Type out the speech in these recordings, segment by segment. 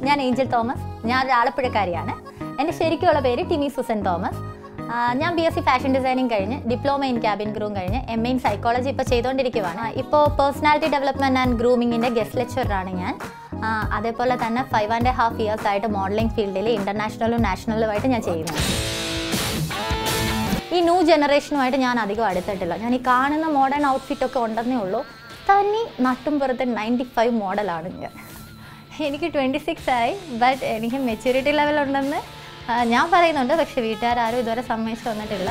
ഞാൻ Angel Thomas ഞാൻ ഒരു ആലപ്പുഴക്കാരിയാണ് എൻ്റെ ശരിക്കുള്ള പേര് ടിമി സുസൻ തോമസ് ആ, ഞാൻ B S C fashion designing കഴിഞ്ഞ് ഡിപ്ലോമ ഇൻ ക്യാബിൻ ഗ്രൂം കഴിഞ്ഞ് എം എ ഇൻ സൈക്കോളജി ഇപ്പോൾ ചെയ്തുകൊണ്ടിരിക്കുവാണ് ഇപ്പോൾ പേഴ്സണാലിറ്റി ഡെവലപ്മെൻറ്റ് ആൻഡ് ഗ്രൂമിങ്ങിൻ്റെ ഗസ്റ്റ് ലെക്ചറാണ് ഞാൻ ആ, അതേപോലെ തന്നെ ഫൈവ് ആൻഡ് ഹാഫ് ഇയേഴ്സ് ആയിട്ട് മോഡലിംഗ് ഫീൽഡിൽ ഇൻ്റർനാഷണലും നാഷണലുമായിട്ട് ഞാൻ ചെയ്യുന്നു ഈ ന്യൂ ജനറേഷനുമായിട്ട് ഞാൻ അധികം അടുത്തിട്ടില്ല ഞാൻ ഈ കാണുന്ന മോഡേൺ ഔട്ട്ഫിറ്റ് ഒക്കെ ഉണ്ടെന്നേ ഉള്ളൂ തനി നട്ടും പുറത്ത് നയൻറ്റി ഫൈവ് മോഡലാണ് ഞാൻ എനിക്ക് ട്വൻറ്റി സിക്സ് ആയി ബട്ട് എനിക്ക് മെച്യൂരിറ്റി ലെവൽ ഉണ്ടെന്ന് ആ, ഞാൻ പറയുന്നുണ്ട് പക്ഷെ വീട്ടുകാരും ഇതുവരെ സമ്മതിച്ചു തന്നിട്ടില്ല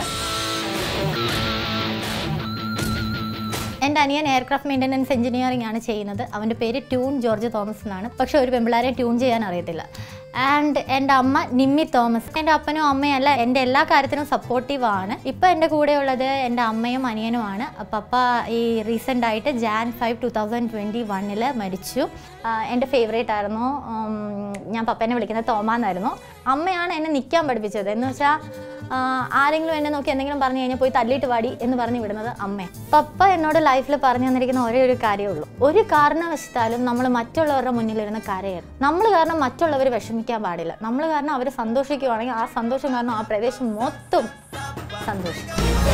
എൻ്റെ അനിയൻ എയർക്രാഫ്റ്റ് മെയിൻ്റനൻസ് എഞ്ചിനീയറിംഗ് ആണ് ചെയ്യുന്നത് അവൻ്റെ പേര് ട്യൂൺ ജോർജ് തോമസ് എന്നാണ് പക്ഷെ ഒരു പെമ്പിളാരെ ട്യൂൺ ചെയ്യാൻ അറിയത്തില്ല ആൻഡ് എൻ്റെ അമ്മ നിമ്മി തോമസ് എൻ്റെ അപ്പനും അമ്മയും അല്ല എൻ്റെ എല്ലാ കാര്യത്തിനും സപ്പോർട്ടീവ് ആണ് ഇപ്പം എൻ്റെ കൂടെയുള്ളത് എൻ്റെ അമ്മയും അനിയനുമാണ് പപ്പ ഈ റീസെൻ്റ് ആയിട്ട് Jan five two thousand twenty വണ്ണിൽ മരിച്ചു ആ, എൻ്റെ ഫേവറേറ്റ് ആയിരുന്നു ഉം, ഞാൻ പപ്പേനെ വിളിക്കുന്നത് തോമ എന്നായിരുന്നു അമ്മയാണ് എന്നെ നിൽക്കാൻ പഠിപ്പിച്ചത് എന്ന് വെച്ചാൽ ആ, ആരെങ്കിലും എന്നെ നോക്കി എന്തെങ്കിലും പറഞ്ഞു കഴിഞ്ഞാൽ പോയി തല്ലിയിട്ട് വാടി എന്ന് പറഞ്ഞ് വിടുന്നത് അമ്മ പപ്പ എന്നോട് ലൈഫിൽ പറഞ്ഞു തന്നിരിക്കുന്ന ഒരേ ഒരു കാര്യമേ ഉള്ളൂ ഒരു കാരണവശാലും നമ്മൾ മറ്റുള്ളവരുടെ മുന്നിലിരുന്ന് കരയരുത് നമ്മൾ കാരണം മറ്റുള്ളവർ വിഷമിക്കാൻ പാടില്ല നമ്മൾ കാരണം അവർ സന്തോഷിക്കുവാണെങ്കിൽ ആ സന്തോഷം കാരണം ആ പ്രദേശം മൊത്തം സന്തോഷിക്കും